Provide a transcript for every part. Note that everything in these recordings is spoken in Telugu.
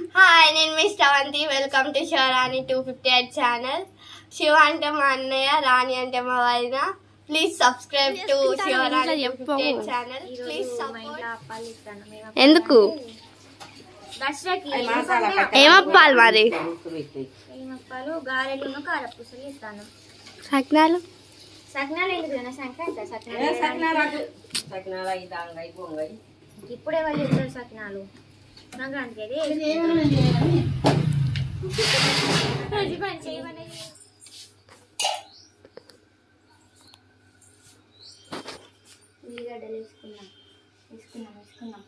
హాయ్ నేను మీ Sravanthi welcome to Shivarani two fifty eight channel Shiva అంటే మా అన్నయ్య రాణి అంటే మా వదిన please subscribe to Shivarani two fifty eight channel please support ఎందుకు దసరాకి ఏమప్పాలి మరి ఏమప్పాలు గారెలు కారపూసలు ఇస్తాను సగ్నాలు సగ్నాలు ఎందుకు తిన్నా? సంక్రాంతి సగ్నాలు ఇప్పుడే వాళ్ళు ఇద్దరు సగ్నాలు సంక్రాంతికి అది రోజు పని చేయమని ఉల్లిగడ్డలు వేసుకున్నాం వేసుకున్నాం వేసుకున్నాం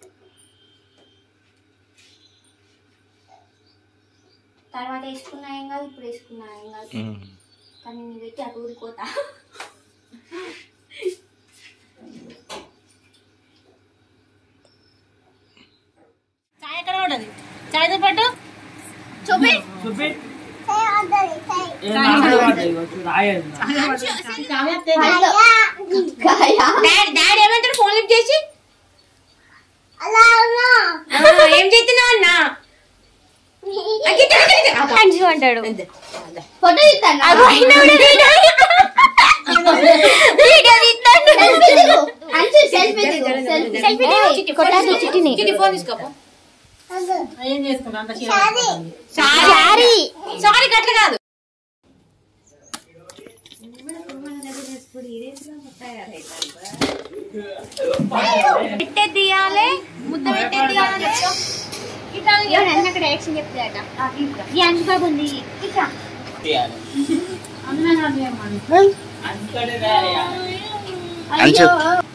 తర్వాత వేసుకున్నా ఏం కాదు ఇప్పుడు వేసుకున్నా ఏం కాదు కానీ నేను పెట్టి అటు ఊరిపోతా చాయ్ ఎక్కడ ఉండదు చాయ్తో పాటు చూపి డాడీ డాడీ ఏమంటారు ఫోన్ లిఫ్ట్ చేసి ఆ, ఏం చేస్తున్నావు అన్నా అంటాడు ఫోటో తీస్తాను సెల్ఫీ సెల్ఫీ కొట్టాలి చిట్టిని చిట్టి ఫోన్ తీసుకోపో ఏం చేసుకుంటా అంత సారీ సారీ గట్ల కాదు పెట్టే తీయాలి ముద్ద పెట్టే తీయాలి అక్కడ యాక్షన్ చెప్తాడట ఈ అంజుబాబు ఉంది ఇట్లా అన్న అంచు